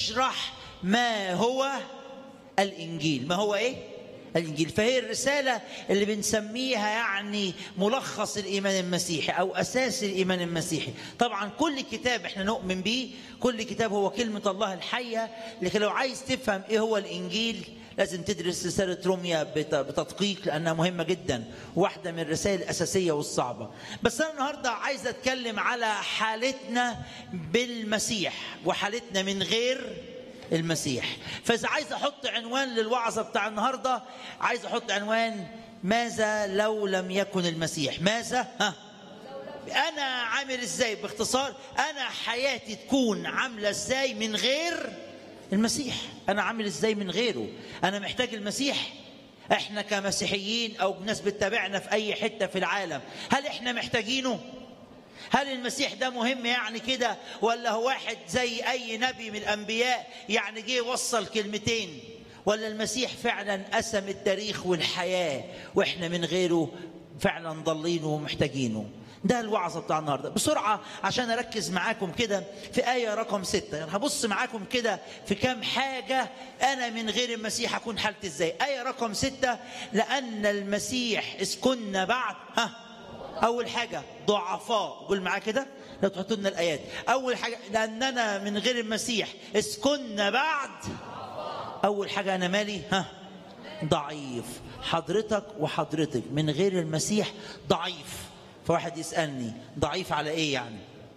يشرح ما هو الانجيل ما هو ايه الانجيل فهي الرساله اللي بنسميها يعني ملخص الايمان المسيحي او اساس الايمان المسيحي طبعا كل كتاب احنا نؤمن به كل كتاب هو كلمه الله الحيه لكن لو عايز تفهم ايه هو الانجيل لازم تدرس رساله روميا بت- بتدقيق لانها مهمه جدا واحده من الرسائل الاساسيه والصعبه بس انا النهارده عايز اتكلم على حالتنا بالمسيح وحالتنا من غير المسيح فاذا عايز احط عنوان للوعظه بتاع النهارده عايز احط عنوان ماذا لو لم يكن المسيح ماذا ها انا عامل ازاي باختصار انا حياتي تكون عامله ازاي من غير المسيح انا عامل ازاي من غيره انا محتاج المسيح احنا كمسيحيين او ناس بتتابعنا في اي حته في العالم هل احنا محتاجينه هل المسيح ده مهم يعني كده ولا هو واحد زي اي نبي من الانبياء يعني جه وصل كلمتين ولا المسيح فعلا قسم التاريخ والحياه واحنا من غيره فعلا ضالين ومحتاجينه ده الوعظة بتاع النهاردة بسرعة عشان أركز معاكم كده في آية رقم ستة يعني هبص معاكم كده في كام حاجة أنا من غير المسيح أكون حالتي إزاي آية رقم ستة لأن المسيح إذ كنا بعد ها أول حاجة ضعفاء قول معاه كده لو تحطوا لنا الآيات أول حاجة لأننا من غير المسيح إذ كنا بعد أول حاجة أنا مالي ها ضعيف حضرتك وحضرتك من غير المسيح ضعيف فواحد يسألني ضعيف على إيه يعني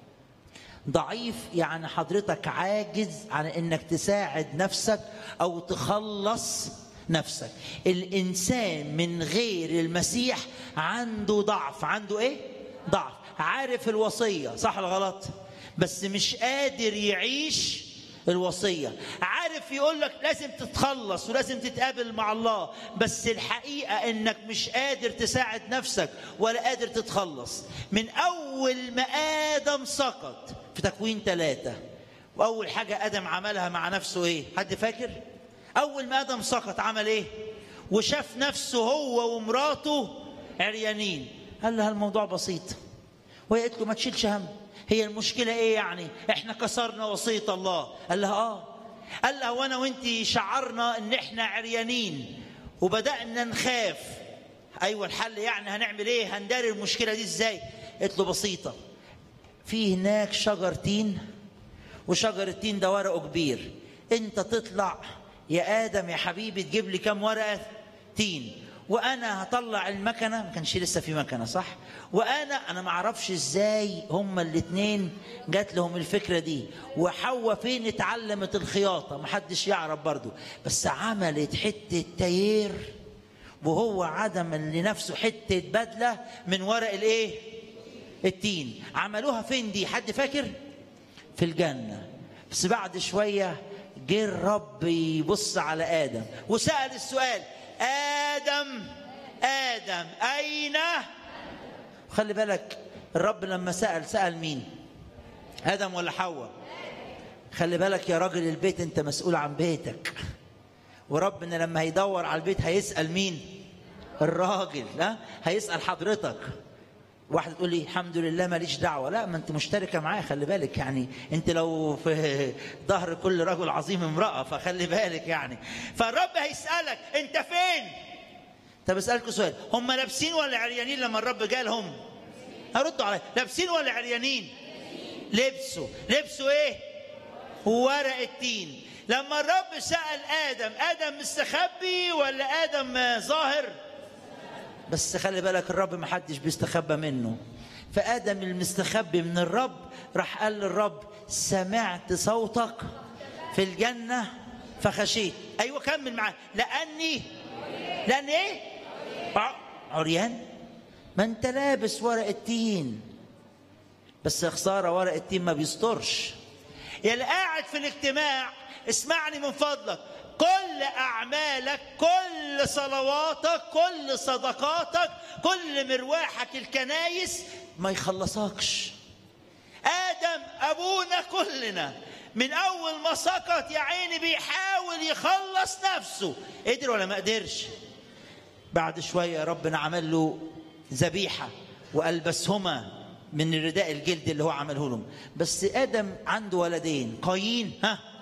ضعيف يعني حضرتك عاجز عن انك تساعد نفسك او تخلص نفسك الانسان من غير المسيح عنده ضعف عنده ايه ضعف عارف الوصيه صح ولا غلط بس مش قادر يعيش الوصيه عارف يقول لك لازم تتخلص ولازم تتقابل مع الله بس الحقيقه انك مش قادر تساعد نفسك ولا قادر تتخلص من اول ما ادم سقط في تكوين ثلاثة واول حاجه ادم عملها مع نفسه ايه حد فاكر اول ما ادم سقط عمل ايه وشاف نفسه هو ومراته عريانين قال لها الموضوع بسيط وهي قالت له ما تشيلش هم هي المشكلة ايه يعني احنا كسرنا وصية الله قال لها اه قال لها وانا وانت شعرنا ان احنا عريانين وبدأنا نخاف ايوه الحل يعني هنعمل ايه هنداري المشكلة دي ازاي قالت له بسيطة في هناك شجر تين وشجر التين ده ورقه كبير انت تطلع يا ادم يا حبيبي تجيب لي كام ورقه تين وانا هطلع المكنه ما كانش لسه في مكنه صح وانا انا ما اعرفش ازاي هما الاثنين جات لهم الفكره دي وحواء فين اتعلمت الخياطه ما حدش يعرف برضو بس عملت حته تاير وهو عدم لنفسه حته بدله من ورق الايه التين عملوها فين دي حد فاكر في الجنه بس بعد شويه جه الرب يبص على ادم وسال السؤال ادم ادم اين خلي بالك الرب لما سال سال مين ادم ولا حواء خلي بالك يا راجل البيت انت مسؤول عن بيتك وربنا لما هيدور على البيت هيسال مين الراجل ها هيسال حضرتك واحده تقول لي الحمد لله ماليش دعوه لا ما انت مشتركه معايا خلي بالك يعني انت لو في ظهر كل رجل عظيم امراه فخلي بالك يعني فالرب هيسالك انت فين طب اسالكوا سؤال هم لابسين ولا عريانين لما الرب جالهم هردوا عليا لابسين ولا عريانين لبسوا لبسوا ايه ورق التين لما الرب سال ادم ادم مستخبي ولا ادم ظاهر بس خلي بالك الرب ما حدش بيستخبى منه فادم المستخبي من الرب راح قال للرب سمعت صوتك في الجنه فخشيت ايوه كمل معاه لاني لان ايه ع- عريان ما انت لابس ورق التين بس يا خساره ورق التين ما بيسترش يا اللي قاعد في الاجتماع اسمعني من فضلك كل اعمالك كل صلواتك كل صدقاتك كل مرواحك الكنايس ما يخلصكش ادم ابونا كلنا من اول ما سقط يا عيني بيحاول يخلص نفسه قدر ولا ما قدرش بعد شويه ربنا عمل له ذبيحه والبسهما من الرداء الجلد اللي هو عمله لهم بس ادم عنده ولدين قايين ها